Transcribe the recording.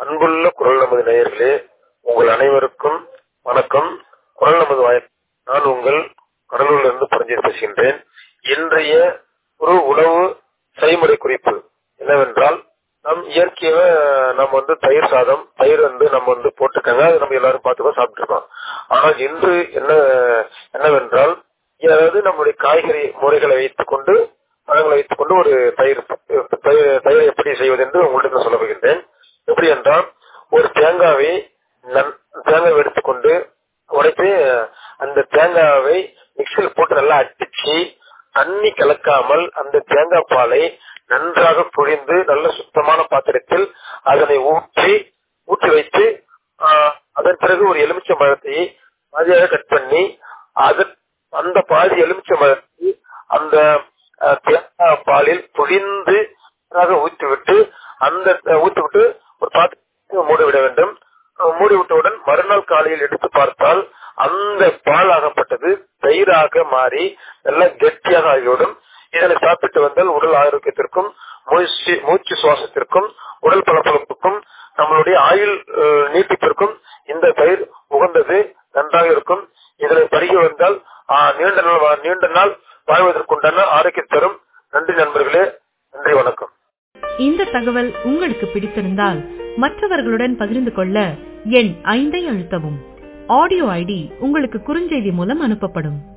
அன்புள்ள குரல் நமது நேயர்களே உங்கள் அனைவருக்கும் வணக்கம் குரல் நமது வாய் நான் உங்கள் கடலூரிலிருந்து பரஞ்சீர் பேசுகின்றேன் இன்றைய ஒரு உணவு செய்முறை குறிப்பு என்னவென்றால் நம் இயற்கையாக நம்ம வந்து தயிர் சாதம் தயிர் வந்து நம்ம வந்து போட்டுக்கங்க அது நம்ம எல்லாரும் பார்த்துக்கோ சாப்பிட்டுருக்கோம் ஆனால் இன்று என்ன என்னவென்றால் அதாவது நம்முடைய காய்கறி முறைகளை வைத்துக் கொண்டு பழங்களை வைத்துக் கொண்டு ஒரு தயிர் தயிர் தயிரை எப்படி செய்வது என்று உங்களுக்கு நான் சொல்ல போகின்றேன் எப்படி என்றால் ஒரு தேங்காவை நன்- தேங்காவை எடுத்துக்கொண்டு உடைத்து அந்த தேங்காவை மிக்சியில் போட்டு நல்லா அடிச்சு தண்ணி கலக்காமல் அந்த தேங்காய் பாலை நன்றாக புழிந்து நல்ல சுத்தமான பாத்திரத்தில் அதனை ஊற்றி ஊற்றி வைத்து ஆஹ், அதன் பிறகு ஒரு எலுமிச்சை பழத்தை பாதியாக கட் பண்ணி அதன் அந்த பாதி எலுமிச்சை பழத்தை அந்த ஆஹ், தேங்காய் பாலில் புழிந்து நன்றாக ஊற்றிவிட்டு அந்த ஊற்றிவிட்டு ஒரு பாத்திரத்தில் மூடிவிட வேண்டும் அஹ் மூடிவிட்டவுடன் மறுநாள் காலையில் எடுத்து பார்த்தால் அந்த பால் ஆகப்பட்டது தயிராக மாறி நல்லா கெட்டியாக ஆகிவிடும் இதனை சாப்பிட்டு வந்தால் உடல் ஆரோக்கியத்திற்கும் மூச்சு மூச்சு சுவாசத்திற்கும் உடல் பளபளப்புக்கும் நம்மளுடைய ஆயுள் அஹ், நீட்டிப்பிற்கும் இந்த தயிர் உகந்தது நன்றாக இருக்கும் இதனை பருகி வந்தால் ஆஹ், நீண்ட நாள் வா- நீண்ட நாள் வாழ்வதற்குண்டான ஆரோக்கியம் தரும் நன்றி நண்பர்களே நன்றி வணக்கம் இந்த தகவல் உங்களுக்கு பிடித்திருந்தால் மற்றவர்களுடன் பகிர்ந்து கொள்ள எண் ஐந்தை அழுத்தவும் ஆடியோ ஐடி உங்களுக்கு குறுஞ்செய்தி மூலம் அனுப்பப்படும்